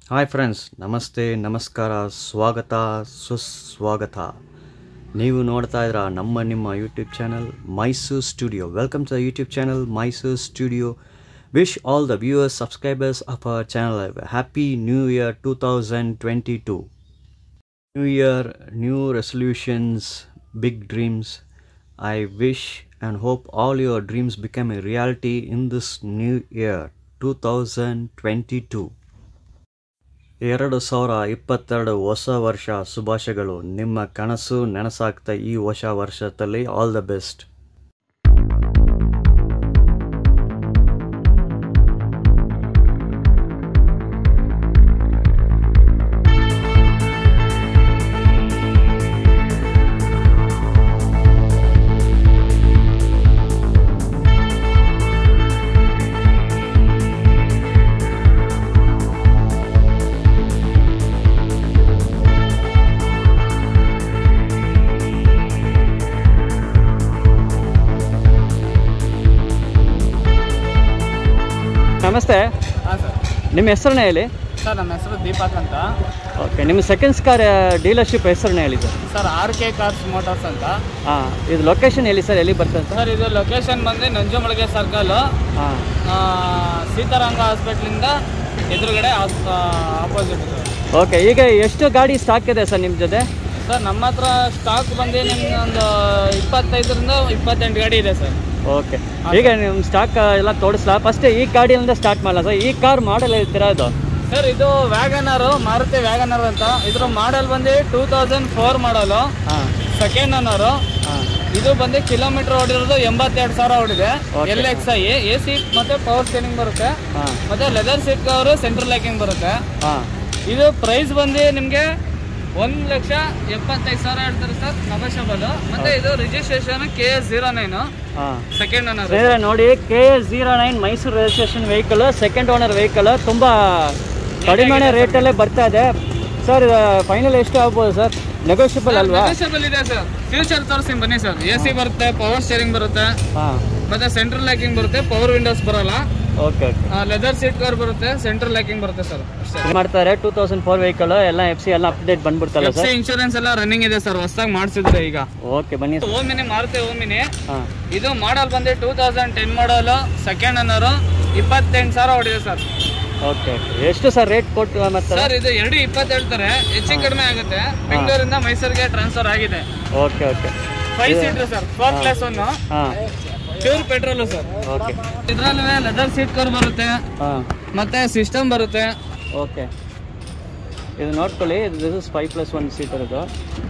Hi friends ನಮಸ್ತೆ ನಮಸ್ಕಾರ ಸ್ವಾಗತ ಸುಸ್ವಾಗತ ನೀವು ನೋಡ್ತಾ ಇದ್ದೀರಾ ನಮ್ಮ ನಿಮ್ಮ YouTube channel Mysuru studio welcome to the YouTube channel Mysuru studio wish all the viewers subscribers of our channel happy new year two thousand twenty two new year new resolutions big dreams I wish and hope all your dreams become a reality in this new year two thousand twenty two ಎರಡು ಸಾವಿರ ಇಪ್ಪತ್ತೆರಡು ಹೊಸ ವರ್ಷ ಶುಭಾಶಯಗಳು ನಿಮ್ಮ ಕನಸು ನೆನಸಾಗ್ತಾ ಈ ಹೊಸ ವರ್ಷದಲ್ಲಿ ಆಲ್ ದ ಬೆಸ್ಟ್ ನಮಸ್ತೆ ಹಾಂ ಸರ್ ನಿಮ್ಮ ಹೆಸರನ್ನ ಹೇಳಿ ಸರ್ ನಮ್ಮ ಹೆಸರು ದೀಪಕ್ ಅಂತ ಓಕೆ ನಿಮ್ಮ ಸೆಕೆಂಡ್ಸ್ ಕಾರ್ ಡೀಲರ್ಶಿಪ್ ಹೆಸರನ್ನ ಹೇಳಿ sir sir R K cars motors ಅಂತ ಹಾಂ ಇದು ಲೊಕೇಶನ್ ಎಲ್ಲಿ ಸರ್ ಎಲ್ಲಿ ಬರ್ತದೆ ಸರ್ ಸರ್ ಇದು ಲೊಕೇಶನ್ ಬಂದು ನಂಜುಮಳಿಗೆ ಸರ್ಕಲ್ ಹಾಂ ಸೀತಾರಾಂಗ ಹಾಸ್ಪಿಟ್ಲಿಂದ ಎದುರುಗಡೆ ಆಪೋಸಿಟ್ ಸರ್ ಓಕೆ ಈಗ ಎಷ್ಟು ಗಾಡಿ ಸ್ಟಾಕ್ ಇದೆ ಸರ್ ನಿಮ್ಮ ಜೊತೆ ಸರ್ ನಮ್ಮ ಹತ್ರ ಸ್ಟಾಕ್ ಬಂದು ನಿಮ್ಗೆ ಒಂದು ಇಪ್ಪತ್ತೈದರಿಂದ ಇಪ್ಪತ್ತೆಂಟು ಗಾಡಿ ಇದೆ ಸರ್ ಓಕೆ ಈಗ ನಿಮ್ಮ ಸ್ಟಾಕ್ ಎಲ್ಲ ತೋರಿಸ್ಲಾ ಫಸ್ಟ್ ಈ ಗಾಡಿಯಿಂದ ಸ್ಟಾರ್ಟ್ ಮಾಡಲ್ಲ ಸರ್ ಈ ಕಾರ್ ಮಾಡಲ್ ಹೇಳ್ತೀರಾ ಇದು ಸರ್ ಇದು ವ್ಯಾಗನರು ಮಾರುತಿ ವ್ಯಾಗನರ್ ಅಂತ ಇದ್ರ ಮಾಡೆಲ್ ಬಂದು ಟೂ ತೌಸಂಡ್ ಫೋರ್ ಮಾಡಲು ಹಾಂ ಸೆಕೆಂಡ್ ಓನರು ಹಾಂ ಇದು ಬಂದು ಕಿಲೋಮೀಟರ್ ಓಡಿರೋದು ಎಂಬತ್ತೆರಡು ಸಾವಿರ ಓಡಿದೆ Okay. L X I A C ಮತ್ತೆ ಪವರ್ ಸ್ಟೇರಿಂಗ್ ಬರುತ್ತೆ ಹಾಂ ಮತ್ತೆ leather seat cover central locking ಬರುತ್ತೆ ಹಾಂ ಇದು ಪ್ರೈಸ್ ಬಂದು ನಿಮಗೆ ಒಂದು ಲಕ್ಷ ಎಪ್ಪತ್ತೈದು ಸಾವಿರ ಹೇಳ್ತಾರೆ ಸರ್ ನಬಶಬಲ್ ಮತ್ತೆ ಇದು registration K S zero nine ಹಾಂ ಸೆಕೆಂಡ್ ಓನರ್ ಬೇರೆ ನೋಡಿ K S zero nine Mysuru registration vehicle second owner vehicle ತುಂಬ ಕಡಿಮೆ ರೇಟಲ್ಲೇ ಬರ್ತಾ ಇದೆ ಸರ್ ಫೈನಲ್ ಎಷ್ಟು ಆಗ್ಬೋದು ಸರ್ ನೆಗೋಷಿಯಬಲ್ ಅಲ್ವಾ ನೆಗೋಷಿಯಬಲ್ ಇದೆ ಸರ್ ಫ್ಯೂಚರ್ ತೋರಿಸ್ತೀನಿ ಬನ್ನಿ ಸರ್ ಎ ಸಿ ಬರುತ್ತೆ ಪವರ್ ಸ್ಟೇರಿಂಗ್ ಬರುತ್ತೆ ಹಾಂ ಮತ್ತೆ ಸೆಂಟ್ರಲ್ ಲ್ಯಾಕಿಂಗ್ ಬರುತ್ತೆ ಪವರ್ ವಿಂಡೋಸ್ ಬರಲ್ಲ okay okay leather seat cover ಬರುತ್ತೆ ಸೆಂಟ್ರಲ್ ಲ್ಯಾಕಿಂಗ್ ಬರುತ್ತೆ ಸರ್ ಅಷ್ಟೇ ಮಾಡ್ತಾರೆ ಟೂ ತೌಸಂಡ್ ಫೋರ್ ವೆಹಿಕಲ್ ಎಲ್ಲ ಎಫ್ ಸಿ ಎಲ್ಲ ಅಪ್ಡೇಟ್ ಬಂದ್ಬಿಡ್ತಲ್ಲ ಎಫ್ ಸಿ ಸರ್ ಇನ್ಶೂರೆನ್ಸ್ ಎಲ್ಲ ರನ್ನಿಂಗ್ ಇದೆ ಸರ್ ಹೊಸದಾಗಿ ಮಾಡಿಸಿದ್ರೆ ಈಗ ಓಕೆ ಬನ್ನಿ ಸರ್ ಓಮಿನಿ ಮಾರುತಿ ಓಮಿನಿ ಹಾಂ ಇದು ಮಾಡಲ್ ಬಂದು two thousand ten model second ಅನ್ನೋರು ಇಪ್ಪತ್ತೆಂಟು ಸಾವಿರ ಹೊಡಿದೆ ಸರ್ ಓಕೆ ಓಕೆ ಎಷ್ಟು ಸರ್ ರೇಟ್ ಕೊಟ್ಟು ಮತ್ತೆ ಸರ್ ಇದು ಎರಡು ಇಪ್ಪತ್ತು ಹೇಳ್ತಾರೆ ಹೆಚ್ಚು ಕಡಿಮೆ ಆಗುತ್ತೆ ಬೆಂಗಳೂರಿಂದ ಮೈಸೂರಿಗೆ ಟ್ರಾನ್ಸ್ಫರ್ ಆಗಿದೆ okay okay five seater sir four plus one ಹಾಂ ಪ್ಯೂರ್ ಪೆಟ್ರೋಲ್ ಸರ್ ಓಕೆ ಇದ್ರಲ್ಲೂ ಲೆದರ್ ಸೀಟ್ ಕವರ್ ಬರುತ್ತೆ ಹಾಂ ಮತ್ತೆ ಸಿಸ್ಟಮ್ ಬರುತ್ತೆ ಓಕೆ ಇದು ನೋಡ್ಕೊಳ್ಳಿ this is five plus one seater ಇದು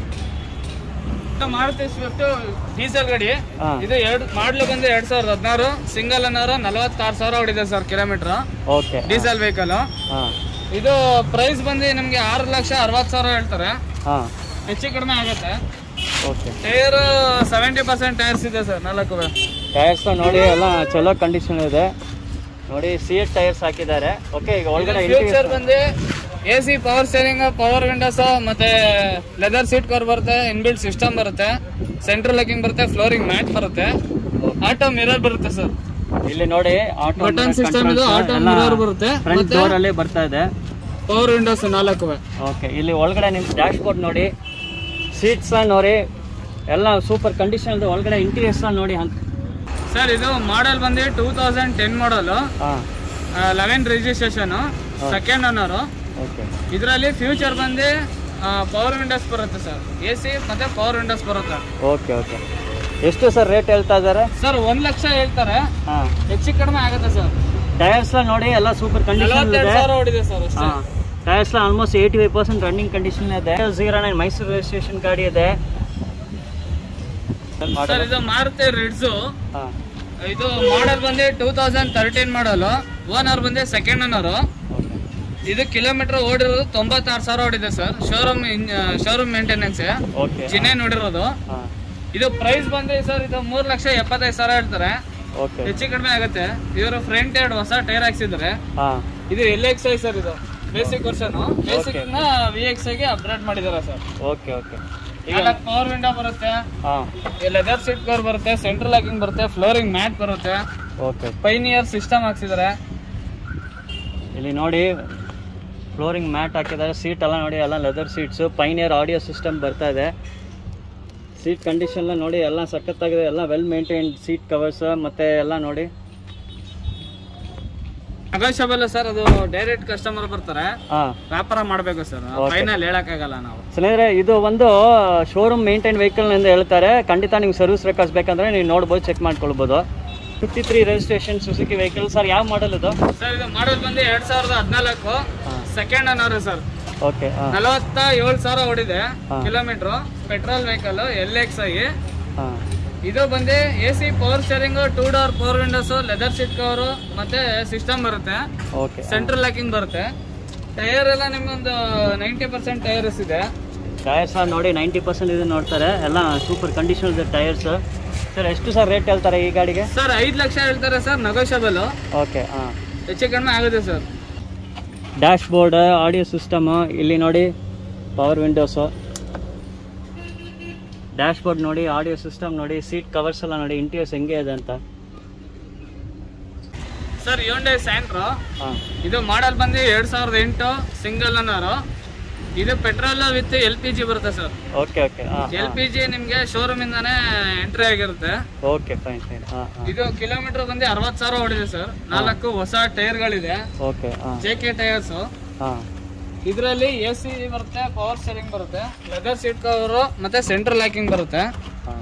ಇದು ಮಾರುತಿ ಸ್ವಿಫ್ಟ್ ಡೀಸೆಲ್ ಗಾಡಿ ಹಾಂ ಇದು ಎರಡು ಮಾಡ್ಲು ಬಂದು ಎರಡ್ ಸಾವಿರದ ಹದಿನಾರು ಸಿಂಗಲ್ ಅನ್ನೋರು ನಲವತ್ತಾರು ಸಾವಿರ ಹೊಡಿದೆ sir kilometre okay diesel vehicle ಹಾಂ ಇದು ಪ್ರೈಸ್ ಬಂದು ನಿಮಗೆ ಆರು ಲಕ್ಷ ಅರವತ್ತು ಸಾವಿರ ಹೇಳ್ತಾರೆ ಹಾಂ ಹೆಚ್ಚು ಕಡಿಮೆ ಆಗುತ್ತೆ okay tyre seventy percent tyres ಇದೆ ಸರ್ ನಾಲ್ಕು ಟೈರ್ಸ್ ನೋಡಿ ಎಲ್ಲ ಚಲೋ ಕಂಡೀಷನ್ ಇದೆ ನೋಡಿ ಸಿ ಎಟ್ ಟೈರ್ಸ್ ಹಾಕಿದ್ದಾರೆ ಓಕೆ ಈಗ ಒಳಗಡೆ ಫ್ಯೂಚರ್ ಬಂದು A C power steering power windows ಮತ್ತೆ ಲೆದರ್ ಸೀಟ್ ಕವರ್ ಬರುತ್ತೆ ಇನ್ಬಿಲ್ಟ್ ಸಿಸ್ಟಮ್ ಬರುತ್ತೆ ಸೆಂಟ್ರಲ್ ಲಾಕಿಂಗ್ ಬರುತ್ತೆ ಫ್ಲೋರಿಂಗ್ ಮ್ಯಾಟ್ ಬರುತ್ತೆ ಆಟೋ ಮಿರರ್ ಬರುತ್ತೆ ಸರ್ ಇಲ್ಲಿ ನೋಡಿ ಆಟೋ ಬಟನ್ ಸಿಸ್ಟಮ್ ಇದು ಆಟೋ ಮಿರರ್ ಬರುತ್ತೆ ಫ್ರಂಟ್ ಮತ್ತೆ ಡೋರ್ ಅಲ್ಲಿ ಬರ್ತಾ ಇದೆ ಪವರ್ ವಿಂಡೋಸ್ ನಾಲ್ಕು ಓಕೆ ಇಲ್ಲಿ ಒಳಗಡೆ ನಿಮ್ಮ ಡ್ಯಾಶ್ ಬೋರ್ಡ್ ನೋಡಿ ಸೀಟ್ಸ್ ನೋಡಿ ಎಲ್ಲ ಸೂಪರ್ ಕಂಡೀಷನ್ ಇದೆ ಒಳಗಡೆ ಇಂಟೀರಿಯರ್ಸ್ ನೋಡಿ ಅಂತ ಸರ್ ಇದು ಮಾಡೆಲ್ ಬಂದು ಟೂ ತೌಸಂಡ್ ಟೆನ್ ಮಾಡಲು ಹಾಂ eleven registration second owner okay ಇದರಲ್ಲಿ ಫ್ಯೂಚರ್ ಬಂದು ಪವರ್ ವಿಂಡೋಸ್ ಬರುತ್ತೆ ಸರ್ ಎ ಸಿ ಮತ್ತೆ ಪವರ್ ವಿಂಡೋಸ್ ಬರುತ್ತೆ ಓಕೆ ಓಕೆ ಎಷ್ಟು ಸರ್ ರೇಟ್ ಹೇಳ್ತಾ ಇದ್ದಾರೆ ಸರ್ ಒಂದ್ ಲಕ್ಷ ಹೇಳ್ತಾರೆ ಹಾಂ ಹೆಚ್ಚು ಕಡಿಮೆ ಆಗುತ್ತೆ ಸರ್ ಟೈರ್ಸ್ ನೋಡಿ ಎಲ್ಲ ಸೂಪರ್ ಕಂಡೀಷನ್ ನಲವತ್ತೆರಡು ಇದೆ ಸಾವಿರ ಹೊಡಿದೆ ಸರ್ ಅಷ್ಟೇ ಹಾಂ tyres almost eighty five percent running condition ಇದೆ ಝೀರೋ ನೈನ್ ಮೈಸೂರು ರಿಜಿಸ್ಟ್ರೇಷನ್ ಗಾಡಿ ಇದೆ ಸರ್ ಇದು ಮಾರುತಿ ರಿಡ್ಸು ಹಾಂ ಇದು ಮಾಡೆಲ್ ಬಂದು two thousand thirteen model owner ಬಂದು ಸೆಕೆಂಡ್ ಓನರು ಓಕೆ ಇದು ಕಿಲೋಮೀಟರ್ ಓಡಿರೋದು ತೊಂಬತ್ತಾರು ಸಾವಿರ ಓಡಿದೆ sir showroom showroom maintenance okay ಚಿಹ್ನೆ ನೋಡಿರೋದು ಹಾಂ ಇದು ಪ್ರೈಸ್ ಬಂದು ಸರ್ ಇದು ಮೂರು ಲಕ್ಷ ಎಪ್ಪತ್ತೈದು ಸಾವಿರ ಹೇಳ್ತಾರೆ ಓಕೆ ಹೆಚ್ಚು ಕಡಿಮೆ ಆಗುತ್ತೆ ಇವರು ಫ್ರಂಟ್ ಎರಡು ಹೊಸ ಟೈರ್ ಹಾಕ್ಸಿದ್ದಾರೆ ಹಾಂ ಇದು ಎಲ್ ಎಕ್ಸ್ ಐ ಸರ್ ಇದು ಬೇಸಿಕ್ ವರ್ಷನ್ ಬೇಸಿಕ್ ನ ವಿ ಎಕ್ಸ್ ಐಗೆ ಅಪ್ಗ್ರೇಡ್ ಮಾಡಿದ್ದಾರೆ ಸರ್ ಓಕೆ ಓಕೆ ಈಗ ಪವರ್ ವಿಂಡೋ ಬರುತ್ತೆ ಹಾಂ ಲೆದರ್ ಸೀಟ್ ಕವರ್ ಬರುತ್ತೆ ಸೆಂಟ್ರಲ್ ಲಾಕಿಂಗ್ ಬರುತ್ತೆ ಫ್ಲೋರಿಂಗ್ ಮ್ಯಾಟ್ ಬರುತ್ತೆ ಓಕೆ ಪೈನಿಯರ್ ಸಿಸ್ಟಮ್ ಹಾಕ್ಸಿದ್ದಾರೆ ಇಲ್ಲಿ ನೋಡಿ ಫ್ಲೋರಿಂಗ್ ಮ್ಯಾಟ್ ಹಾಕಿದ್ದಾರೆ ಸೀಟ್ ಎಲ್ಲ ನೋಡಿ ಎಲ್ಲ leather seats Pioneer audio system ಬರ್ತಾ ಇದೆ ಸೀಟ್ ಕಂಡೀಷನ್ ನೋಡಿ ಎಲ್ಲ ಸಖತ್ತಾಗಿದೆ ಎಲ್ಲ ವೆಲ್ ಮೇಂಟೈನ್ಡ್ ಸೀಟ್ ಕವರ್ಸ್ ಮತ್ತೆ ಎಲ್ಲ ನೋಡಿ ನೆಗೋಷಿಯಬಲ್ ಸರ್ ಅದು ಡೈರೆಕ್ಟ್ ಕಸ್ಟಮರ್ ಬರ್ತಾರೆ ಹಾಂ ವ್ಯಾಪಾರ ಮಾಡಬೇಕು ಸರ್ Okay. ಫೈನಲ್ ಹೇಳಕ್ಕಾಗಲ್ಲ ನಾವು ಸ್ನೇಹಿತರೆ ಇದು ಒಂದು ಶೋರೂಮ್ ಮೇಂಟೈನ್ ವೆಹಿಕಲ್ ಎಂದು ಹೇಳ್ತಾರೆ ಖಂಡಿತ ನಿಮ್ಗೆ ಸರ್ವಿಸ್ ರೆಕಾರ್ಡ್ಸ್ ಬೇಕಂದ್ರೆ ನೀವು ನೋಡ್ಬೋದು ಚೆಕ್ ಮಾಡ್ಕೊಳ್ಬೋದು fifty three registration Suzuki vehicle sir ಯಾವ ಮಾಡಲ್ ಇದು ಸರ್ ಇದು ಮಾಡಲ್ ಬಂದು ಎರಡ್ ಸಾವಿರದ ಹದಿನಾಲ್ಕು ಹಾಂ ಸೆಕೆಂಡ್ ಅನ್ನೋರು ಸರ್ ಓಕೆ ಹಾಂ ನಲವತ್ತ ಏಳು ಸಾವಿರ ಓಡಿದೆ ಹಾ. Kilometre petrol vehicle L X I ಹಾಂ ಇದು ಬಂದು A C power steering two door power windows leather seat cover ಮತ್ತೆ ಸಿಸ್ಟಮ್ ಬರುತ್ತೆ ಓಕೆ ಸೆಂಟ್ರಲ್ ಲಾಕಿಂಗ್ ಬರುತ್ತೆ ಟೈರ್ ಎಲ್ಲ ನಿಮ್ಗೊಂದು ನೈಂಟಿ ಪರ್ಸೆಂಟ್ ಟೈರ್ಸ್ ಇದೆ ಟೈರ್ಸ್ ನೋಡಿ ನೈಂಟಿ ಪರ್ಸೆಂಟ್ ಇದು ನೋಡ್ತಾರೆ ಎಲ್ಲ ಸೂಪರ್ ಕಂಡೀಷನ್ ಇದೆ ಟೈರ್ಸ್ ಸರ್ ಎಷ್ಟು ಸರ್ ರೇಟ್ ಹೇಳ್ತಾರೆ ಈ ಗಾಡಿಗೆ ಸರ್ ಐದು ಲಕ್ಷ ಹೇಳ್ತಾರೆ ಸರ್ ನೆಗೋಷಿಯಬಲ್ ಓಕೆ ಹಾಂ ಹೆಚ್ಚು ಕಡಿಮೆ ಆಗುತ್ತೆ sir dashboard audio system ಇಲ್ಲಿ ನೋಡಿ ಪವರ್ ವಿಂಡೋಸು ಡ್ಯಾಶ್ ಬೋರ್ಡ್ ನೋಡಿ ಆಡಿಯೋ ಸಿಸ್ಟಮ್ ನೋಡಿ ಸೀಟ್ ಕವರ್ಸ್ ಎಲ್ಲ ನೋಡಿ ಇಂಟೀರಿಯರ್ಸ್ ಹೆಂಗೆ ಇದೆ ಅಂತ ಸರ್ ಯೋಂಡೆ ಸ್ಯಾಂಟ್ರೋ ಹಾಂ ಇದು ಮಾಡಲ್ ಬಂದು ಎರಡ್ ಸಾವಿರದ ಎಂಟು ಸಿಂಗಲ್ ಅನ್ನೋರು ಇದು petrol with L P G ಬರುತ್ತೆ ಸರ್ ಓಕೆ ಓಕೆ ಹಾಂ ಎಲ್ ಪಿ ಜಿ ನಿಮ್ಗೆ ಶೋರೂಮ್ ಇಂದಾನೆ ಎಂಟ್ರಿ ಆಗಿರುತ್ತೆ ಓಕೆ ಫೈನ್ ಫೈನ್ ಹಾಂ ಹಾಂ ಇದು ಕಿಲೋಮೀಟರ್ ಬಂದು ಅರವತ್ ಸಾವಿರ ಓಡಿದೆ ಸರ್ ನಾಲ್ಕು ಹೊಸ ಟೈರ್ಗಳಿದೆ ಓಕೆ ಹಾಂ ಜೆ ಕೆ ಟೈರ್ಸ್ ಹಾಂ ಇದರಲ್ಲಿ ಎ ಸಿ ಬರುತ್ತೆ ಪವರ್ ಸ್ಟೇರಿಂಗ್ ಬರುತ್ತೆ ಲೆದರ್ ಸೀಟ್ ಕವರ್ ಮತ್ತೆ ಸೆಂಟ್ರಲ್ ಲಾಕಿಂಗ್ ಬರುತ್ತೆ ಹಾಂ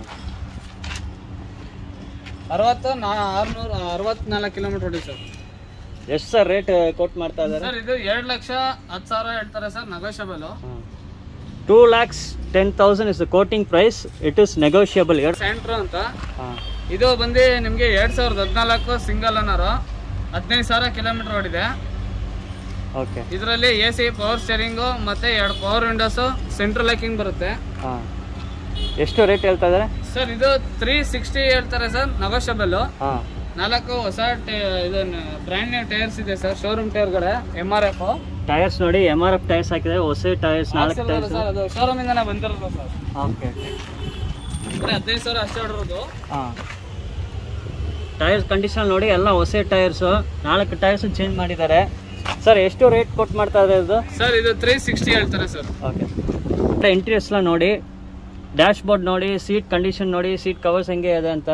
ಅರವತ್ತು ನಾ ಆರ್ನೂರ ಅರವತ್ನಾಲ್ಕು ಕಿಲೋಮೀಟರ್ ಓಡಿ ಸರ್ ಎಷ್ಟು ಸರ್ ರೇಟ್ ಕೊಟ್ ಮಾಡ್ತಾ ಇದ್ದಾರೆ ಸರ್ ಇದು ಎರಡು ಲಕ್ಷ ಹತ್ತು ಸಾವಿರ ಹೇಳ್ತಾರೆ ಸರ್ ನೆಗೋಷಿಯಬಲ್ ಹಾಂ two lakhs ten thousand is the quoting price it is negotiable ಎರಡು ಸೆಂಟ್ರೋ ಅಂತ ಹಾಂ ಇದು ಬಂದು ನಿಮಗೆ ಎರಡ್ ಸಾವಿರದ ಹದಿನಾಲ್ಕು ಸಿಂಗಲ್ ಅನ್ನೋರು ಹದಿನೈದು ಸಾವಿರ ಕಿಲೋಮೀಟರ್ ಓಡಿದೆ ಓಕೆ ಇದರಲ್ಲಿ ಎ ಸಿ ಪವರ್ ಸ್ಟೇರಿಂಗು ಮತ್ತೆ ಎರಡು ಪವರ್ ವಿಂಡೋಸು ಸೆಂಟ್ರಲ್ ಲಾಕಿಂಗ್ ಬರುತ್ತೆ ಹಾಂ ಎಷ್ಟು ರೇಟ್ ಹೇಳ್ತಾ ಇದ್ದಾರೆ ಸರ್ ಇದು ತ್ರೀ ಸಿಕ್ಸ್ಟಿ ಹೇಳ್ತಾರೆ ಸರ್ ನೆಗೋಷಿಯಬಲ್ ಹಾಂ ನಾಲ್ಕು ಹೊಸ ಟೈ- ಇದು ಬ್ರ್ಯಾಂಡ್ ನ್ಯೂ ಟೈರ್ಸ್ ಇದೆ ಸರ್ ಶೋರೂಮ್ ಟೈರ್ಗಳೇ ಎಮ್ ಆರ್ ಎಫ್ ಟೈರ್ಸ್ ನೋಡಿ ಎಮ್ ಆರ್ ಎಫ್ ಟೈರ್ಸ್ ಹಾಕಿದ್ರೆ ಹೊಸ ಟೈರ್ಸ್ ನಾಲ್ಕು ಟೈರ್ಸ್ ಸರ್ ಅದು ಶೋರೂಮ್ ಇಂದಾನೆ ಬಂದಿರೋದು ಸರ್ ಓಕೆ ಬರೀ ಹದಿನೈದು ಸಾವಿರ ಅಷ್ಟೇ ಹೊಡಿರೋದು ಹಾಂ ಟೈರ್ಸ್ ಕಂಡೀಷನ್ ನೋಡಿ ಎಲ್ಲ ಹೊಸ ಟೈರ್ಸು ನಾಲ್ಕು ಟೈರ್ಸ್ ಚೇಂಜ್ ಮಾಡಿದ್ದಾರೆ ಸರ್ ಎಷ್ಟು ರೇಟ್ ಕೊಟ್ಟು ಮಾಡ್ತಾ ಇದೆ ಇದು ಸರ್ ಇದು ತ್ರೀ ಸಿಕ್ಸ್ಟಿ ಹೇಳ್ತಾರೆ ಸರ್ ಓಕೆ ಇಂಟೀರಿಯರ್ಸ್ ಎಲ್ಲ ನೋಡಿ ಡ್ಯಾಶ್ ಬೋರ್ಡ್ ನೋಡಿ ಸೀಟ್ ಕಂಡೀಷನ್ ನೋಡಿ ಸೀಟ್ ಕವರ್ಸ್ ಹೆಂಗೆ ಇದೆ ಅಂತ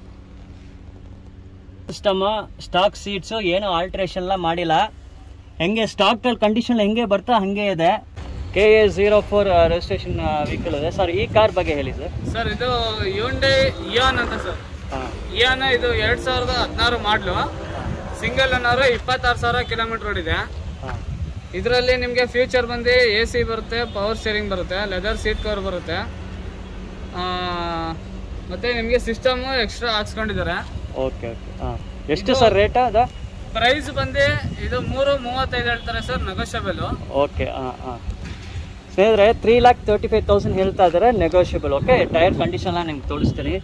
ಸಿಸ್ಟಮ್ ಸ್ಟಾಕ್ ಸೀಟ್ಸು ಏನು ಆಲ್ಟ್ರೇಷನ್ ಎಲ್ಲ ಮಾಡಿಲ್ಲ ಹೆಂಗೆ ಸ್ಟಾಕ್ ಕಂಡೀಷನ್ ಹೆಂಗೆ ಬರ್ತಾ ಹಂಗೆ ಇದೆ K A zero four registration vehicle ಇದೆ ಸರ್ ಈ ಕಾರ್ ಬಗ್ಗೆ ಹೇಳಿ ಸರ್ ಸರ್ ಇದು ಯುಂಡೆ ಇಯಾನ್ ಅಂತ ಸರ್ ಹಾಂ ಇಯಾನ್ ಇದು ಎರಡ್ ಸಾವಿರದ ಹದಿನಾರು ಮಾಡ್ಲು ಸಿಂಗಲ್ ಅನ್ನೋರು ಇಪ್ಪತ್ತಾರು ಸಾವಿರ ಕಿಲೋಮೀಟರ್ ಓಡಿದೆ ಹಾಂ ಇದರಲ್ಲಿ ನಿಮಗೆ ಫ್ಯೂಚರ್ ಬಂದು ಎ ಸಿ ಬರುತ್ತೆ ಪವರ್ ಸ್ಟೇರಿಂಗ್ ಬರುತ್ತೆ ಲೆದರ್ ಸೀಟ್ ಕವರ್ ಬರುತ್ತೆ ಆ, ಮತ್ತೆ ನಿಮಗೆ ಸಿಸ್ಟಮು ಎಕ್ಸ್ಟ್ರಾ ಹಾಕ್ಸ್ಕೊಂಡಿದ್ದಾರೆ ಓಕೆ ಓಕೆ ಹಾಂ ಎಷ್ಟು ಸರ್ ರೇಟ್ ಅದು ಪ್ರೈಸ್ ಬಂದು ಇದು ಮೂರು ಮೂವತ್ತೈದು ಹೇಳ್ತಾರೆ ಸರ್ ನೆಗೋಷಿಯಬಲ್ ಓಕೆ ಹಾಂ ಹಾಂ ಸ್ನೇಹಿತರೆ three lakh thirty five thousand ಹೇಳ್ತಾ ಇದ್ದಾರೆ ನೆಗೋಷಿಯಬಲ್ ಓಕೆ ಟೈರ್ ಕಂಡೀಷನ್ ನಿಮ್ಗೆ ತೋರಿಸ್ತೀನಿ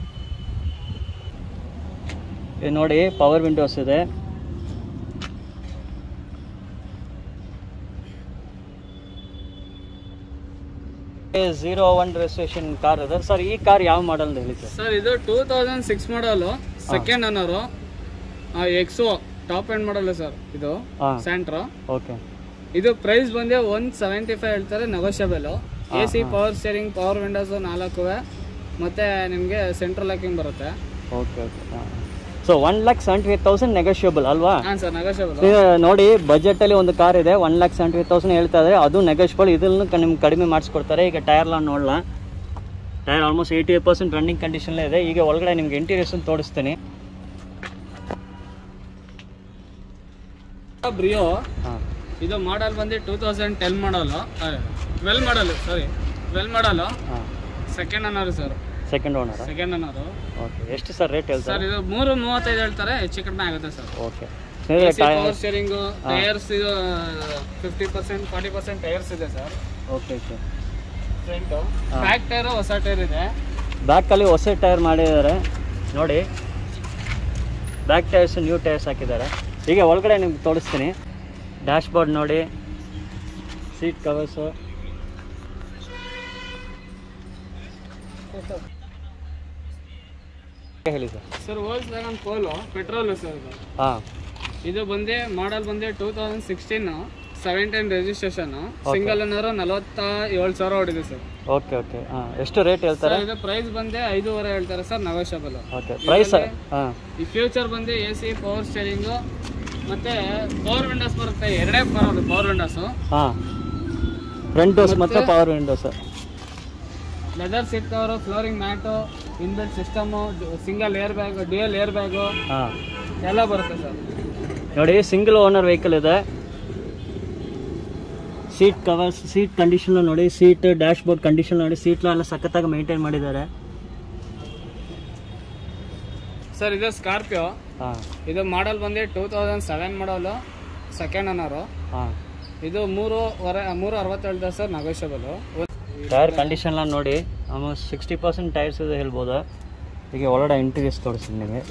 ಇದು ನೋಡಿ ಪವರ್ ವಿಂಡೋಸ್ ಇದೆ ಝೀರೋ ಒನ್ ರಿಜಿಸ್ಟ್ರೇಷನ್ ಕಾರ್ ಇದೆ ಸರ್ ಈ ಕಾರ್ ಯಾವ ಮಾಡಲ್ ಅಂತ ಹೇಳಿ ಸರ್ ಸರ್ ಇದು two thousand six model second owner ಎಕ್ಸೋ ಟಾಪ್ ಎಂಡ್ ಮಾಡಲ್ಲ ಸರ್ ಇದು ಹಾಂ ಸ್ಯಾಂಟ್ರೋ ಓಕೆ ಇದು ಪ್ರೈಸ್ ಬಂದೆ ಒನ್ ಸೆವೆಂಟಿ ಫೈವ್ ಹೇಳ್ತಾರೆ negotiable A C power steering power windows ನಾಲ್ಕು ಮತ್ತೆ ನಿಮಗೆ ಸೆಂಟ್ರಲ್ ಲಾಕಿಂಗ್ ಬರುತ್ತೆ ಓಕೆ ಓಕೆ ಹಾಂ so one lakh seventy five thousand negotiable ಅಲ್ವಾ ಹಾಂ ಸರ್ ನೆಗೋಷಿಯಬಲ್ ಇದು ನೋಡಿ ಬಜೆಟ್ ಅಲ್ಲಿ ಒಂದು ಕಾರ್ ಇದೆ one lakh seventy five thousand ಹೇಳ್ತಾ ಇದ್ದಾರೆ ಅದು ನೆಗೋಷಿಯಬಲ್ ಇದನ್ನು ನಿಮ್ಗೆ ಕಡಿಮೆ ಮಾಡಿಸ್ಕೊಡ್ತಾರೆ ಈಗ ಟೈರ್ಲ ನೋಡಲ್ಲ tyre almost eighty eight percent running condition ಇದೆ ಈಗ ಒಳಗಡೆ ನಿಮ್ಗೆ ಇಂಟೀರಿಯರ್ಸ್ ತೋರಿಸ್ತೀನಿ ಬ್ರಿಯೋ ಹಾಂ ಇದು ಮಾಡಲ್ ಬಂದು two thousand ten model twelve model sorry twelve model ಹಾಂ second owner sir second owner second owner okay ಎಷ್ಟು ಸರ್ ರೇಟ್ ಸರ್ ಹೇಳ್ತಾರೆ ಇದು ಮೂರು ಮೂವತ್ತೈದು ಹೇಳ್ತಾರೆ ಹೆಚ್ಚು ಕಡಿಮೆ ಆಗುತ್ತೆ sir okay power steering tyres ಇದು fifty percent forty percent tyres ಇದೆ ಸರ್ ಓಕೆ ಓಕೆ ಫ್ರಂಟು ಹಾ. ಬ್ಯಾಕ್ ಟೈರು ಹೊಸ ಟೈರ್ ಇದೆ ಬ್ಯಾಕಲ್ಲಿ ಹೊಸ ಟೈರ್ ಮಾಡಿದ್ದಾರೆ ನೋಡಿ ಬ್ಯಾಕ್ ಟೈರ್ಸ್ ನ್ಯೂ ಟೈರ್ಸ್ ಹಾಕಿದ್ದಾರೆ ಈಗ ಒಳಗಡೆ ನಿಮ್ಗೆ ತೋರಿಸ್ತೀನಿ ಡ್ಯಾಶ್ ಬೋರ್ಡ್ ನೋಡಿ ಸೀಟ್ ಕವರ್ಸು ಹೇಳಿ sir sir Volkswagen Polo petrol sir ಇದು ಹಾಂ ಇದು ಬಂದೆ ಮಾಡಲ್ ಬಂದೆ two thousand sixteen seventeen registration single owner ನಲವತ್ತ ಏಳು ಸಾವಿರ ಹೊಡಿದೆ ಸರ್ ಓಕೆ ಓಕೆ ಹಾಂ ಎಷ್ಟು ರೇಟ್ ಹೇಳ್ತಾರೆ ಸರ್ ಇದು ಪ್ರೈಸ್ ಬಂದೆ ಐದೂವರೆ ಹೇಳ್ತಾರೆ ಸರ್ ನಗೋಷಬಲ್ ಓಕೆ ಪ್ರೈಸ್ ಹಾಂ ಈ ಫ್ಯೂಚರ್ ಬಂದು ಎ ಸಿ ಪವರ್ ಸ್ಟೇರಿಂಗು ಮತ್ತೆ ಪವರ್ ವಿಂಡೋಸ್ ಬರುತ್ತೆ ಎರಡೇ ಬರೋದು ಪವರ್ ವಿಂಡೋಸು ಹಾಂ ಫ್ರಂಟ್ ಡೋಸ್ ಮತ್ತು power windows leather seat cover flooring mat inbuilt system single airbag dual airbag ಹಾಂ ಎಲ್ಲ ಬರುತ್ತೆ ಸರ್ ನೋಡಿ ಸಿಂಗಲ್ ಓನರ್ ವೆಹಿಕಲ್ ಇದೆ ಸೀಟ್ ಕವರ್ಸ್ ಸೀಟ್ ಕಂಡೀಷನ್ ನೋಡಿ ಸೀಟ್ ಡ್ಯಾಶ್ ಬೋರ್ಡ್ ಕಂಡೀಷನ್ ನೋಡಿ seat ಎಲ್ಲ ಸಖತ್ತಾಗಿ ಮೇಂಟೈನ್ ಮಾಡಿದ್ದಾರೆ ಸರ್ ಇದು ಸ್ಕಾರ್ಪಿಯೋ ಹಾಂ ಇದು ಮಾಡಲ್ ಬಂದು two thousand seven model second owner ಹಾಂ ಇದು ಮೂರು ವರ ಮೂರು ಅರವತ್ತೇಳು ಸರ್ ನಗೋಷಬಲು ಟೈರ್ ಕಂಡೀಷನ್ ಎಲ್ಲ ನೋಡಿ ಆಲ್ಮೋಸ್ಟ್ ಸಿಕ್ಸ್ಟಿ ಪರ್ಸೆಂಟ್ ಟೈರ್ಸ್ ಇದೆ ಹೇಳ್ಬೋದು ಈಗ ಒಳಗಡೆ ಇಂಟೀರಿಯರ್ಸ್ ತೋರಿಸ್ತೀನಿ ನಿಮಗೆ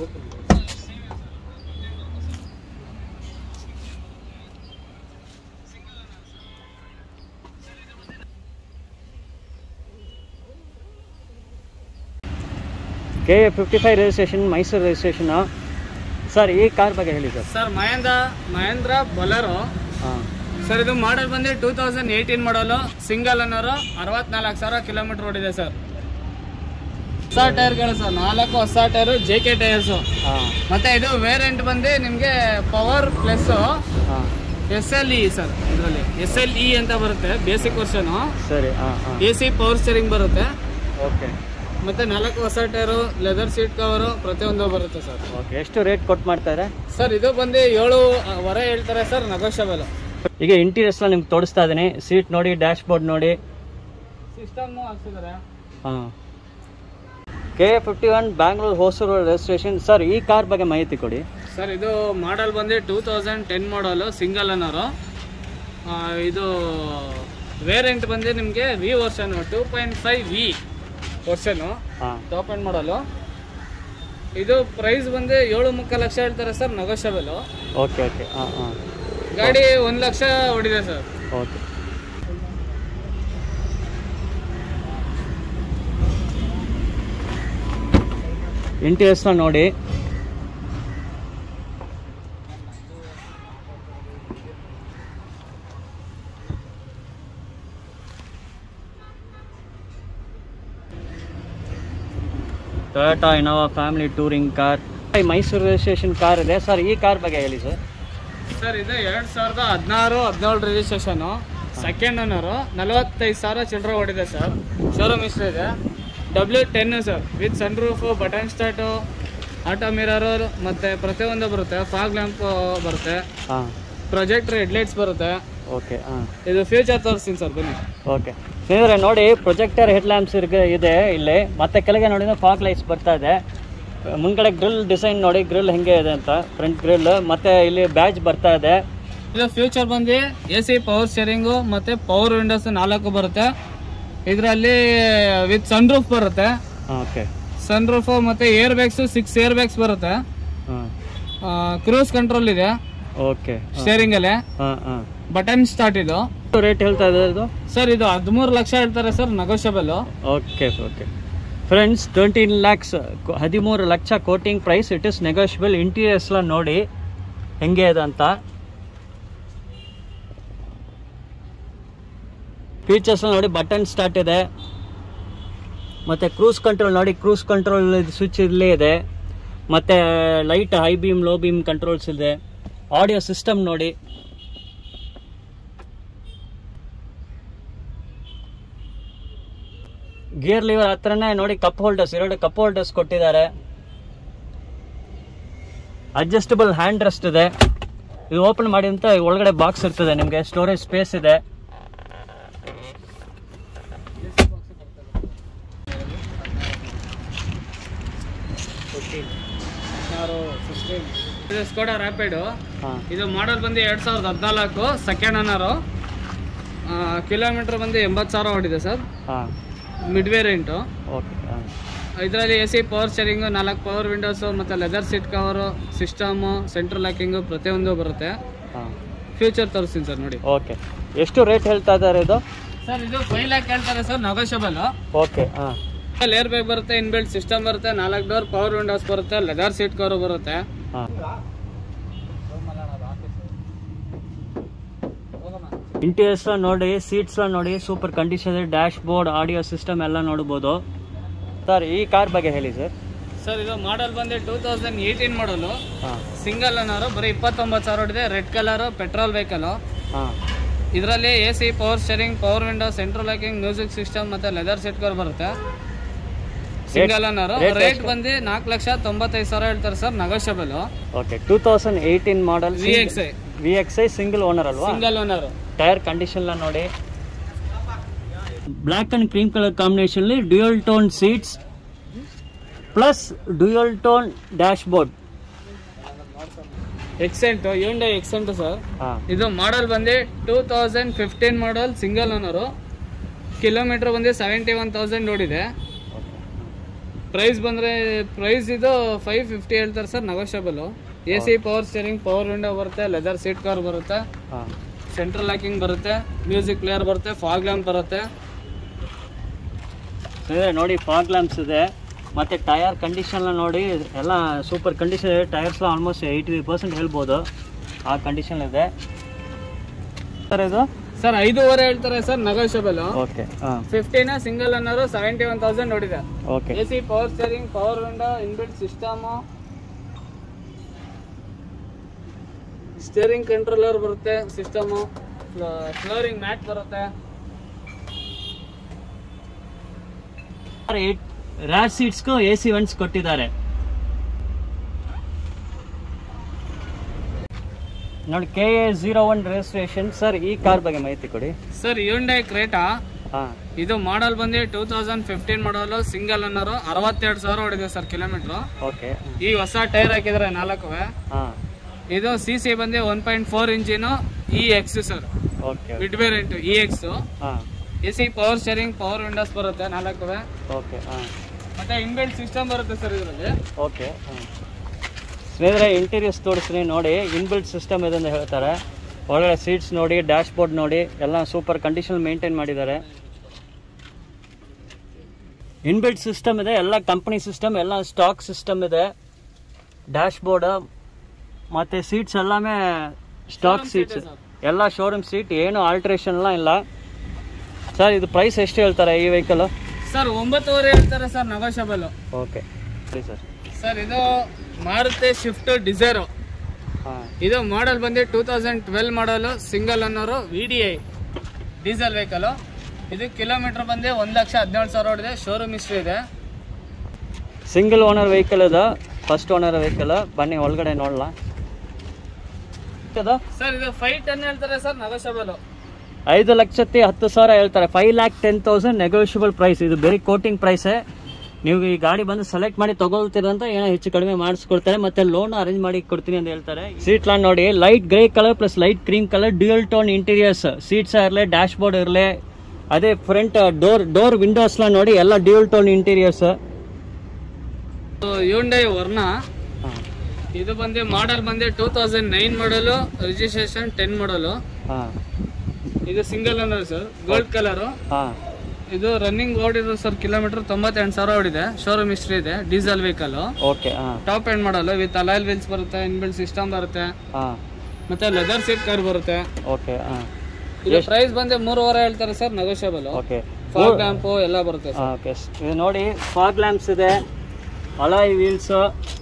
K A fifty five registration Mysuru registration sir ಈ ಕಾರ್ ಬಗ್ಗೆ ಹೇಳಿ sir sir Mahindra Mahindra Bolero ಹಾಂ ಸರ್ ಇದು ಮಾಡಲ್ ಬಂದು two thousand eighteen model single owner ಅರವತ್ನಾಲ್ಕು ಸಾವಿರ ಕಿಲೋಮೀಟರ್ ಓಡಿದೆ ಸರ್ ಹೊಸ ಟೈರ್ಗಳು ಸರ್ ನಾಲ್ಕು ಹೊಸ ಟೈರು ಜೆ ಕೆ ಟೈರ್ಸು ಹಾಂ ಮತ್ತೆ ಇದು ವೇರಿಯಂಟ್ ಬಂದು ನಿಮಗೆ ಪವರ್ ಪ್ಲಸ್ ಹಾಂ ಎಸ್ ಎಲ್ ಇ ಸರ್ ಇದರಲ್ಲಿ ಎಸ್ ಎಲ್ ಇ ಅಂತ ಬರುತ್ತೆ ಬೇಸಿಕ್ ವರ್ಷನು ಸರಿ ಹಾಂ ಹಾಂ ಎ ಸಿ ಪವರ್ ಸ್ಟೇರಿಂಗ್ ಬರುತ್ತೆ ಓಕೆ ಮತ್ತೆ ನಾಲ್ಕು ಹೊಸ ಟೈರು ಲೆದರ್ ಸೀಟ್ ಕವರು ಪ್ರತಿಯೊಂದು ಬರುತ್ತೆ ಸರ್ ಓಕೆ ಎಷ್ಟು ರೇಟ್ ಕೊಟ್ಟು ಮಾಡ್ತಾರೆ ಸರ್ ಇದು ಬಂದು ಏಳು ವರ ಹೇಳ್ತಾರೆ ಸರ್ ನಗೋಷಬಲ್ ಈಗ ಇಂಟೀರಿಯರ್ಸ್ ಎಲ್ಲ ನಿಮ್ಗೆ ತೋರಿಸ್ತಾ ಇದ್ದೀನಿ ಸೀಟ್ ನೋಡಿ ಡ್ಯಾಶ್ ಬೋರ್ಡ್ ನೋಡಿ ಸಿಸ್ಟಮ್ ಹಾಕ್ಸಿದ್ದಾರೆ ಹಾಂ K A fifty one Bangalore Hosur registration sir ಈ ಕಾರ್ ಬಗ್ಗೆ ಮಾಹಿತಿ ಕೊಡಿ ಸರ್ ಇದು ಮಾಡಲ್ ಬಂದು two thousand ten model single owner ಆ, ಇದು ವೇರಿಯಂಟ್ ಬಂದು ನಿಮಗೆ V version two point five V version ಹಾಂ ಟಾಪ್ ಎಂಡ್ ಮಾಡಲು ಇದು ಪ್ರೈಸ್ ಬಂದು ಏಳು ಮುಕ್ಕಾಲು ಲಕ್ಷ ಹೇಳ್ತಾರೆ ಸರ್ ನಗೋಷಬಲು ಓಕೆ ಓಕೆ ಹಾಂ ಹಾಂ ಗಾಡಿ ಒಂದು ಲಕ್ಷ ಹೊಡಿದೆ ಸರ್ ಓಕೆ ಇಂಟೀರಿಯರ್ಸ್ನ ನೋಡಿ Toyota Innova family touring car Mysuru registration car ಇದೆ ಸರ್ ಈ ಕಾರ್ ಬಗ್ಗೆ ಹೇಳಿ ಸರ್ ಸರ್ ಇದು ಎರಡು ಸಾವಿರದ ಹದಿನಾರು ಹದಿನೇಳು ರಿಜಿಸ್ಟ್ರೇಷನು ಸೆಕೆಂಡ್ ಓನರು ನಲವತ್ತೈದು ಸಾವಿರ ಚಿಲ್ಲರೆ ಹೊಡಿದೆ ಸರ್ ಶೋರೂಮ್ ಇಷ್ಟ ಇದೆ W ten sir with sunroof button start auto mirror ಮತ್ತು ಪ್ರತಿಯೊಂದು ಬರುತ್ತೆ ಫಾಗ್ ಲ್ಯಾಂಪ್ ಬರುತ್ತೆ ಹಾಂ ಪ್ರೊಜೆಕ್ಟ್ರ್ ಹೆಡ್ಲೈಟ್ಸ್ ಬರುತ್ತೆ ಓಕೆ ಹಾಂ ಇದು ಫ್ಯೂಚರ್ ತೋರಿಸ್ತೀನಿ ಸರ್ ಬನ್ನಿ ಓಕೆ ಸ್ನೇಹಿತರೆ ನೋಡಿ ಪ್ರೊಜೆಕ್ಟರ್ ಹೆಡ್ ಲ್ಯಾಂಪ್ಸ್ ಇದೆ ಇಲ್ಲಿ ಮತ್ತೆ ಕೆಳಗೆ ನೋಡಿದ್ರೆ ಫಾಗ್ ಲೈಟ್ಸ್ ಬರ್ತಾ ಇದೆ ಮುಂದ್ಗಡೆ ಗ್ರಿಲ್ ಡಿಸೈನ್ ನೋಡಿ ಗ್ರಿಲ್ ಹೆಂಗೆ ಇದೆ ಅಂತ ಫ್ರಂಟ್ ಗ್ರಿಲ್ ಮತ್ತೆ ಇಲ್ಲಿ ಬ್ಯಾಚ್ ಬರ್ತಾ ಇದೆ ಇದು ಫ್ಯೂಚರ್ ಬಂದು ಎ ಸಿ ಪವರ್ ಸ್ಟೇರಿಂಗು ಮತ್ತು ಪವರ್ ವಿಂಡೋಸ್ ನಾಲ್ಕು ಬರುತ್ತೆ ಇದರಲ್ಲಿ ವಿತ್ ಸನ್ ರೂಫ್ ಬರುತ್ತೆ ಓಕೆ ಸನ್ ರೂಫು ಮತ್ತು airbags six airbags ಬರುತ್ತೆ ಹಾಂ ಕ್ರೂಸ್ ಕಂಟ್ರೋಲ್ ಇದೆ ಓಕೆ ಸ್ಟೇರಿಂಗ್ ಅಲ್ಲಿ ಹಾಂ ಹಾಂ ಬಟನ್ ಸ್ಟಾರ್ಟ್ ಇದು ರೇಟ್ ಹೇಳ್ತಾ ಇದೆ ಇದು ಸರ್ ಇದು ಹದಿಮೂರು ಲಕ್ಷ ಹೇಳ್ತಾರೆ sir negotiable okay okay friends ಟ್ವೆಂಟೀನ್ ಲ್ಯಾಕ್ಸ್ ಹದಿಮೂರು ಲಕ್ಷ quoting price it is negotiable interiors ಎಲ್ಲ ನೋಡಿ ಹೆಂಗೆ ಇದೆ ಅಂತ ಫೀಚರ್ಸ್ ನೋಡಿ ಬಟನ್ ಸ್ಟಾರ್ಟ್ ಇದೆ ಮತ್ತು ಕ್ರೂಸ್ ಕಂಟ್ರೋಲ್ ನೋಡಿ ಕ್ರೂಸ್ ಕಂಟ್ರೋಲ್ ಸ್ವಿಚ್ ಇಲ್ಲೇ ಇದೆ ಮತ್ತು light high beam low beam controls ಇದೆ ಆಡಿಯೋ ಸಿಸ್ಟಮ್ ನೋಡಿ ಗಿಯರ್ ಲಿವರ್ ಹತ್ರನೇ ನೋಡಿ ಕಪ್ ಹೋಲ್ಡರ್ಸ್ ಎರಡು ಕಪ್ ಹೋಲ್ಡರ್ಸ್ ಕೊಟ್ಟಿದ್ದಾರೆ ಅಡ್ಜಸ್ಟಬಲ್ ಹ್ಯಾಂಡ್ ರೆಸ್ಟ್ ಇದೆ ಇದು ಓಪನ್ ಮಾಡಿ ಅಂತ ಒಳಗಡೆ ಬಾಕ್ಸ್ ಇರ್ತದೆ ನಿಮಗೆ ಸ್ಟೋರೇಜ್ ಸ್ಪೇಸ್ ಇದೆ ಇದು ಸ್ಕೋಡಾ ರ್ಯಾಪಿಡು ಹಾಂ ಇದು ಮಾಡಲ್ ಬಂದು ಎರಡು ಸಾವಿರದ ಹದಿನಾಲ್ಕು ಸೆಕೆಂಡ್ ಓನರು ಕಿಲೋಮೀಟರ್ ಬಂದು ಎಂಬತ್ತು ಸಾವಿರ ಹೊಡಿದೆ ಸರ್ ಹಾಂ ಮಿಡ್ ವೇರಿಯಂಟು ಓಕೆ ಹಾಂ ಇದರಲ್ಲಿ ಎ ಸಿ ಪವರ್ ಸ್ಟೇರಿಂಗು ನಾಲ್ಕು ಪವರ್ ವಿಂಡೋಸು ಮತ್ತು leather seat cover system central locking ಪ್ರತಿಯೊಂದು ಬರುತ್ತೆ ಹಾಂ ಫ್ಯೂಚರ್ ತೋರಿಸ್ತೀನಿ ಸರ್ ನೋಡಿ ಓಕೆ ಎಷ್ಟು ರೇಟ್ ಹೇಳ್ತಾ ಇದ್ದಾರೆ ಇದು ಸರ್ ಇದು ಫೈವ್ ಲ್ಯಾಕ್ ಹೇಳ್ತಾರೆ ಸರ್ ನಗೋಷಬಲ್ ಓಕೆ ಹಾಂ ಏರ್ ಬ್ಯಾಗ್ ಬರುತ್ತೆ ಇನ್ಬಿಲ್ಟ್ ಸಿಸ್ಟಮ್ ಬರುತ್ತೆ ನಾಲ್ಕು ಡೋರ್ ಪವರ್ ವಿಂಡೋಸ್ ಬರುತ್ತೆ ಲೆದರ್ ಸೀಟ್ ಕವರು ಬರುತ್ತೆ ಹಾಂ ಹೋಗಮ್ಮ ಇಂಟೀರಿಯರ್ಸ್ ನೋಡಿ ಸೀಟ್ಸ್ ನೋಡಿ ಸೂಪರ್ ಕಂಡೀಷನ್ ಇದೆ ಡ್ಯಾಶ್ ಬೋರ್ಡ್ ಆಡಿಯೋ ಸಿಸ್ಟಮ್ ಎಲ್ಲ ನೋಡ್ಬೋದು ಸರ್ ಈ ಕಾರ್ ಬಗ್ಗೆ ಹೇಳಿ ಸರ್ ಸರ್ ಇದು ಮಾಡಲ್ ಬಂದು ಟೂ ತೌಸಂಡ್ ಏಯ್ಟೀನ್ ಮಾಡಲು ಹಾಂ ಸಿಂಗಲ್ ಅನ್ನೋರು ಬರೀ ಇಪ್ಪತ್ತೊಂಬತ್ತು ಸಾವಿರ ಹೊಡಿದೆ ರೆಡ್ ಕಲರು ಪೆಟ್ರೋಲ್ ವೆಹಿಕಲು ಹಾಂ ಇದರಲ್ಲಿ A C power steering power window central locking music system ಮತ್ತೆ ಲೆದರ್ ಸೆಟ್ ಕವರ್ ಬರುತ್ತೆ ಸಿಂಗಲ್ ಅನ್ನೋರು rate ರೇಟ್ ಎಷ್ಟು? ಬಂದು ನಾಲ್ಕು ಲಕ್ಷ ತೊಂಬತ್ತೈದು ಸಾವಿರ ಹೇಳ್ತಾರೆ sir negotiable okay two thousand eighteen model V X I V X I single owner ಅಲ್ವಾ ಸಿಂಗಲ್ ಓನರ್ ಟೈರ್ ಕಂಡೀಷನ್ ಎಲ್ಲ ನೋಡಿ black and cream colour combination dual tone seats plus dual tone dash dashboard Xcent Hyundai Xcent sir ಹಾಂ ಇದು model ಬಂದು two thousand fifteen model single owner kilometre ಬಂದು seventy one thousand ನೋಡಿದೆ price ಬಂದರೆ price ಇದು five fifty ಹೇಳ್ತಾರೆ sir negotiable A C power steering power window ಬರುತ್ತೆ leather seat cover ಬರುತ್ತೆ ಹಾಂ ಸೆಂಟ್ರಲ್ ಲಾಕಿಂಗ್ ಬರುತ್ತೆ ಮ್ಯೂಸಿಕ್ ಪ್ಲೇಯರ್ ಬರುತ್ತೆ ಫಾಗ್ ಲ್ಯಾಂಪ್ ಬರುತ್ತೆ ಇದೆ ನೋಡಿ ಫಾಗ್ ಲ್ಯಾಂಪ್ಸ್ ಇದೆ ಮತ್ತು ಟಯರ್ ಕಂಡೀಷನ್ ನೋಡಿ ಎಲ್ಲ ಸೂಪರ್ ಕಂಡೀಷನ್ ಇದೆ ಟೈರ್ಸ್ ಆಲ್ಮೋಸ್ಟ್ ಏಯ್ಟಿ ಪರ್ಸೆಂಟ್ ಹೇಳ್ಬೋದು ಆ ಕಂಡೀಷನ್ ಇದೆ ಸರ್ ಇದು ಸರ್ ಐದೂವರೆ ಹೇಳ್ತಾರೆ ಸರ್ ನೆಗೋಷಿಯಬಲ್ ಓಕೆ ಹಾಂ fifteen single owner seventy one thousand ನೋಡಿದೆ okay A C power steering power window inbuilt system steering controller ಬರುತ್ತೆ ಸಿಸ್ಟಮು ಫ್ಲೋರಿಂಗ್ ಮ್ಯಾಟ್ ಬರುತ್ತೆ ರ್ಯಾಶ್ ಸೀಟ್ಸ್ಗೂ ಎ ಸಿ ವೆಂಟ್ಸ್ ಕೊಟ್ಟಿದ್ದಾರೆ ನೋಡಿ K A zero one registration sir ಈ car ಬಗ್ಗೆ ಮಾಹಿತಿ ಕೊಡಿ ಸರ್ ಯುಂಡೈ ಕ್ರೇಟಾ ಹಾಂ ಇದು ಮಾಡಲ್ ಬಂದು two thousand fifteen model single owner ಅರವತ್ತೆರಡು ಸಾವಿರ ಹೊಡಿದೆ ಸರ್ ಕಿಲೋಮೀಟ್ರು ಓಕೆ ಈ ಹೊಸ ಟೈರ್ ಹಾಕಿದ್ರೆ ನಾಲ್ಕುವೆ ಹಾಂ ಇದು ಸಿ ಸಿ ಬಂದು one point four engine E X sir okay mid variant E X ಹಾಂ A C power steering power windows ಬರುತ್ತೆ ನಾಲ್ಕುವೆ ಓಕೆ ಹಾಂ ಮತ್ತೆ ಇನ್ಬಿಲ್ಟ್ ಸಿಸ್ಟಮ್ ಬರುತ್ತೆ ಸರ್ ಇದರಲ್ಲಿ ಓಕೆ ಹಾಂ ಸ್ನೇಹಿತರೆ ಇಂಟೀರಿಯರ್ಸ್ ತೋರಿಸ್ತೀನಿ ನೋಡಿ ಇನ್ಬಿಲ್ಟ್ ಸಿಸ್ಟಮ್ ಇದೆ ಅಂತ ಹೇಳ್ತಾರೆ ಒಳಗಡೆ ಸೀಟ್ಸ್ ನೋಡಿ ಡ್ಯಾಶ್ ಬೋರ್ಡ್ ನೋಡಿ ಎಲ್ಲ ಸೂಪರ್ ಕಂಡೀಷನ್ ಮೇಂಟೈನ್ ಮಾಡಿದ್ದಾರೆ ಇನ್ಬಿಲ್ಟ್ ಸಿಸ್ಟಮ್ ಇದೆ ಎಲ್ಲ ಕಂಪನಿ ಸಿಸ್ಟಮ್ ಎಲ್ಲ ಸ್ಟಾಕ್ ಸಿಸ್ಟಮ್ ಇದೆ ಡ್ಯಾಶ್ ಬೋರ್ಡ್ ಮತ್ತು ಸೀಟ್ಸ್ ಎಲ್ಲಾமே ಸ್ಟಾಕ್ Showroom seat ಸೀಟ್ಸ್ ಇದೆ ಎಲ್ಲ ಶೋರೂಮ್ ಸೀಟ್ ಏನು ಆಲ್ಟ್ರೇಷನ್ ಎಲ್ಲ ಇಲ್ಲ ಸರ್ ಇದು ಪ್ರೈಸ್ ಎಷ್ಟು ಹೇಳ್ತಾರೆ ಈ ವೆಹಿಕಲ್ ಸರ್ ಒಂಬತ್ತುವರೆ ಹೇಳ್ತಾರೆ ಸರ್ ನೆಗೋಷಿಯಬಲ್ ಓಕೆ ಸರಿ ಸರ್ ಸರ್ ಇದು ಮಾರುತಿ ಶಿಫ್ಟ್ ಡಿಸೈರು ಹಾಂ ಇದು ಮಾಡಲ್ ಬಂದು two thousand twelve model single owner V D I diesel vehicle ಇದು ಕಿಲೋಮೀಟರ್ ಬಂದು ಒಂದು ಲಕ್ಷ ಹದಿನೇಳು ಸಾವಿರ ಹೊಡಿದೆ ಶೋರೂಮ್ ಹಿಸ್ಟ್ರಿ ಇದೆ ಸಿಂಗಲ್ ಓನರ್ ವೆಹಿಕಲ್ ಅದ ಫಸ್ಟ್ ಓನರ್ ವೆಹಿಕಲ್ ಬನ್ನಿ ಒಳಗಡೆ ನೋಡಲ್ಲ ಸರ್ ಇದು ಫೈವ್ ಟೆನ್ ಹೇಳ್ತಾರೆ ಸರ್ ನೆಗೋಷಿಯಬಲ್ ಐದು ಲಕ್ಷത്തി ಹತ್ತು ಸಾವಿರ ಹೇಳ್ತಾರೆ five lakh ten thousand negotiable price ಇದು ಬರೀ ಕೋಟಿಂಗ್ ಪ್ರೈಸೇ ನೀವು ಈ ಗಾಡಿ ಬಂದು ಸೆಲೆಕ್ಟ್ ಮಾಡಿ ತಗೊಳ್ತೀರಂತ ಏನೋ ಹೆಚ್ಚು ಕಡಿಮೆ ಮಾಡಿಸ್ಕೊಡ್ತಾರೆ ಮತ್ತೆ ಲೋನ್ ಅರೇಂಜ್ ಮಾಡಿ ಕೊಡ್ತೀನಿ ಅಂತ ಹೇಳ್ತಾರೆ ಸೀಟ್ ಲಾನ್ ನೋಡಿ light grey colour plus light cream colour dual tone interiors seats ಇರಲಿ ಡ್ಯಾಶ್ ಬೋರ್ಡ್ ಇರಲಿ ಅದೇ ಫ್ರಂಟ್ ಡೋರ್ ಡೋರ್ ವಿಂಡೋಸ್ಲ ನೋಡಿ ಎಲ್ಲ ಡ್ಯೂಯಲ್ ಟೋನ್ ಇಂಟೀರಿಯರ್ಸ್ ಯುಂಡೈ ವರ್ಣ ಇದು ಬಂದು ಮಾಡಲ್ ಬಂದು two thousand nine model registration ten model ಹಾಂ ಇದು ಸಿಂಗಲ್ ಅನ್ನೋದು ಸರ್ ಗೋಲ್ಡ್ ಕಲರು ಹಾಂ ಇದು ರನ್ನಿಂಗ್ ಓಡಿರೋ ಸರ್ ಕಿಲೋಮೀಟರ್ ತೊಂಬತ್ತೆಂಟು ಸಾವಿರ ಓಡಿದೆ ಶೋರೂಮ್ ಹಿಸ್ಟ್ರಿ ಇದೆ ಡೀಸೆಲ್ ವೆಹಿಕಲ್ ಓಕೆ ಹಾಂ top end model with alloy wheels ಬರುತ್ತೆ ಇನ್ಬಿಲ್ಟ್ ಸಿಸ್ಟಮ್ ಬರುತ್ತೆ ಹಾಂ ಮತ್ತೆ ಲೆದರ್ ಸೀಟ್ ಕಾರ್ ಬರುತ್ತೆ ಓಕೆ ಹಾಂ ಇದು ಪ್ರೈಸ್ ಬಂದು ಮೂರುವರೆ ಹೇಳ್ತಾರೆ sir negotiable okay fog lamp ಎಲ್ಲ ಬರುತ್ತೆ ಸರ್ ಓಕೆ ಇದು ನೋಡಿ ಫಾಗ್ ಲ್ಯಾಂಪ್ಸ್ ಇದೆ alloy wheels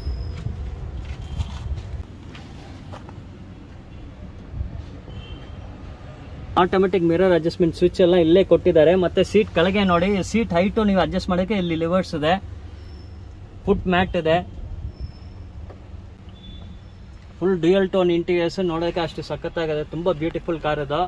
automatic mirror adjustment switch ಎಲ್ಲ ಇಲ್ಲೇ ಕೊಟ್ಟಿದ್ದಾರೆ ಮತ್ತೆ ಸೀಟ್ ಕೆಳಗೆ ನೋಡಿ ಸೀಟ್ ಹೈಟು ನೀವು ಅಡ್ಜಸ್ಟ್ ಮಾಡೋಕ್ಕೆ ಇಲ್ಲಿ ಲಿವರ್ಸ್ ಇದೆ ಫುಟ್ ಮ್ಯಾಟ್ ಇದೆ ಫುಲ್ ಡ್ಯೂಯಲ್ ಟೋನ್ ಇಂಟೀರಿಯರ್ಸ್ ನೋಡೋಕೆ ಅಷ್ಟು ಸಖತ್ತಾಗಿದೆ ತುಂಬ ಬ್ಯೂಟಿಫುಲ್ ಕಾರ್ ಇದು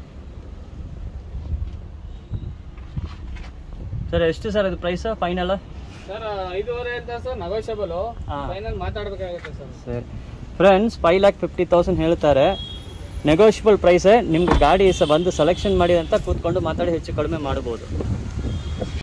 ಸರ್ ಎಷ್ಟು ಸರ್ ಇದು ಪ್ರೈಸ್ ಫೈನಲ್ ಸರ್ ಐದೂವರೆ ಹೇಳ್ತಾರೆ ಸರ್ ನೆಗೋಷಿಯಬಲ್ ಹಾ. ಫೈನಲ್ ಮಾತಾಡ್ಬೇಕಾಗುತ್ತೆ ಸರ್ ಸರಿ friends five lakh fifty thousand ಹೇಳ್ತಾರೆ ನೆಗೋಷಿಯಬಲ್ ಪ್ರೈಸೇ ನಿಮ್ಗೆ ಗಾಡಿ ಸ ಬಂದು ಸೆಲೆಕ್ಷನ್ ಮಾಡಿ ಅಂತ ಕೂತ್ಕೊಂಡು ಮಾತಾಡಿ ಹೆಚ್ಚು ಕಡಿಮೆ ಮಾಡ್ಬೋದು